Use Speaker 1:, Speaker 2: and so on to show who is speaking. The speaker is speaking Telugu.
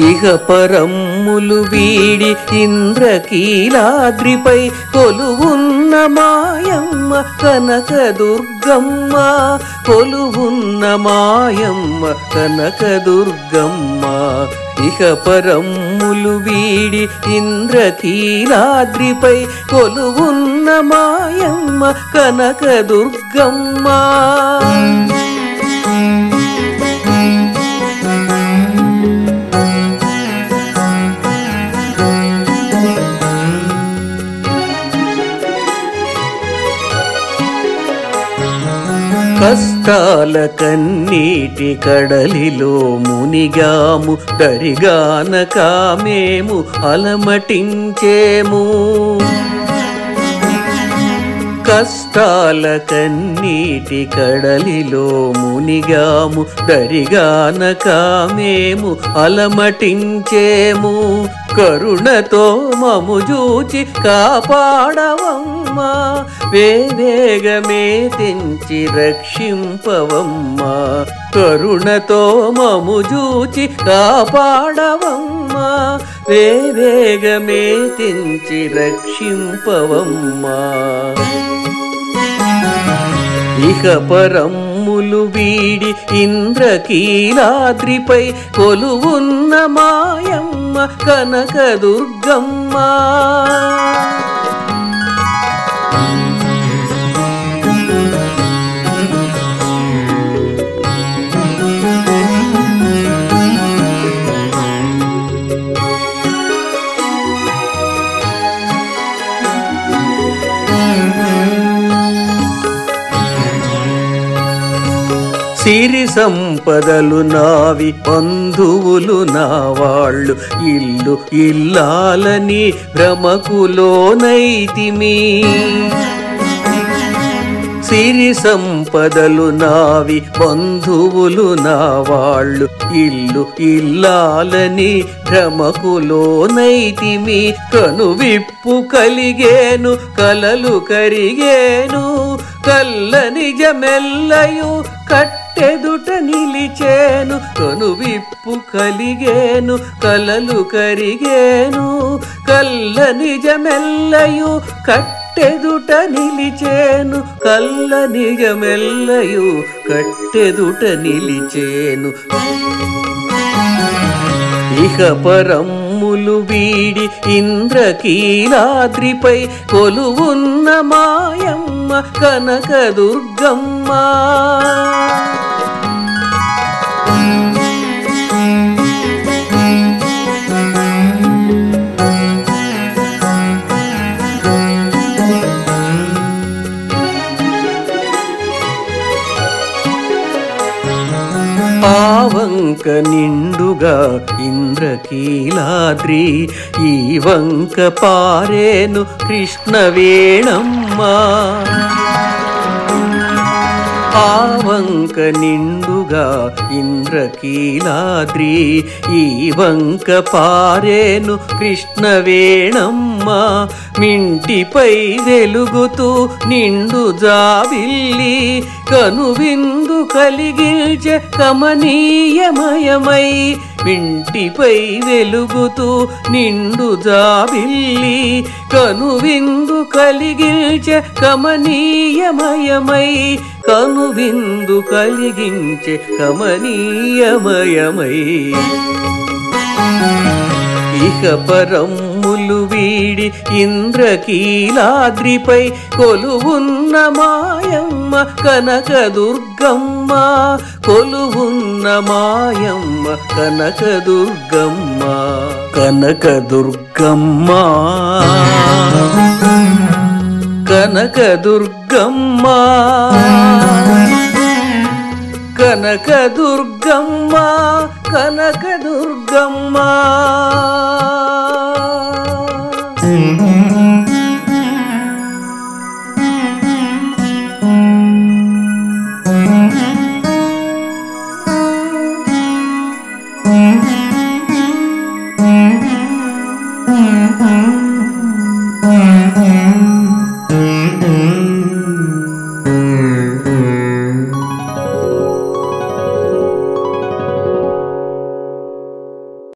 Speaker 1: ఇహ పరమ్ములు వీడి ఇంద్రకీలాద్రిపై కొలువున్న మాయమ్మ కనక దుర్గమ్మ కొలువున్న మాయమ్మ కనక దుర్గమ్మ ఇహ పరమ్ములు వీడి ఇంద్రకీలాద్రిపై కొలువున్న మాయమ్మ కనక దుర్గమ్మ కష్టాల కన్నీటి కడలిలో మునిగాము దరిగానక మేము అలమటించేము కష్టాల కన్నీటి కడలిలో మునిగాము దరిగానక మేము అలమటించేము కరుణతో మము జూచి కాపాడవమ్మా వేవేగమే తెంచి రక్షింపవమ్మా కరుణతో మము జూచి కాపాడవమ్మా వేవేగమే తెంచి రక్షింపవమ్మా ఇహ పరమ్ములు వీడి ఇంద్రకీలాద్రిపై కొలువున్న మాయమ్మ కనక దుర్గమ్మ సిరి సంపదలు నావి బంధువులు నా వాళ్ళు ఇల్లు ఇల్లాలని భ్రమకులోనైతిమి సిరి సంపదలు నావి బంధువులు నా వాళ్ళు ఇల్లు ఇల్లాలని భ్రమకులోనైతిమి కనువిప్పు కలిగేను కలలు కరిగేను కల్ల నిజమెల్లయు కట్టెదుట నిలిచేను కనువిప్పు కలిగేను కలలు కరిగేను కల్ల నిజమెల్లయు కట్టెదుట నిలిచేను కల్ల నిజమెల్లయు కట్టెదుట నిలిచేను ఇహ పరమ్ములు వీడి ఇంద్రకీలాద్రిపై కొలువున్న మాయమ్మ కనక దుర్గమ్మ పావంక నిండుగా ఇంద్రకీలాద్రి ఈ వంక పారేను కృష్ణవేణమ్మా ఆవంక నిండుగా ఇంద్రకీలాద్రి ఈ వంక పారేను కృష్ణవేణమ్మ మింటిపై వెలుగుతూ నిండు జాబిల్లి కనువిందు కలిగించే కమనీయమయమై మింటిపై వెలుగుతూ నిండు జాబిల్లి కనువిందు కలిగించే కమనీయమయమై కనువిందు కలిగించే కమనీయమయమై ఇహ పరమ్ములు వీడి ఇంద్రకీలాద్రిపై కొలువున్న మాయమ్మ కనక దుర్గమ్మ కొలువున్న మాయమ్మ కనక దుర్గమ్మ కనక దుర్గమ్మ కనక దుర్గమ్మ కనక దుర్గమ్మ కనక దుర్గమ్మ
Speaker 2: Mm-hmm.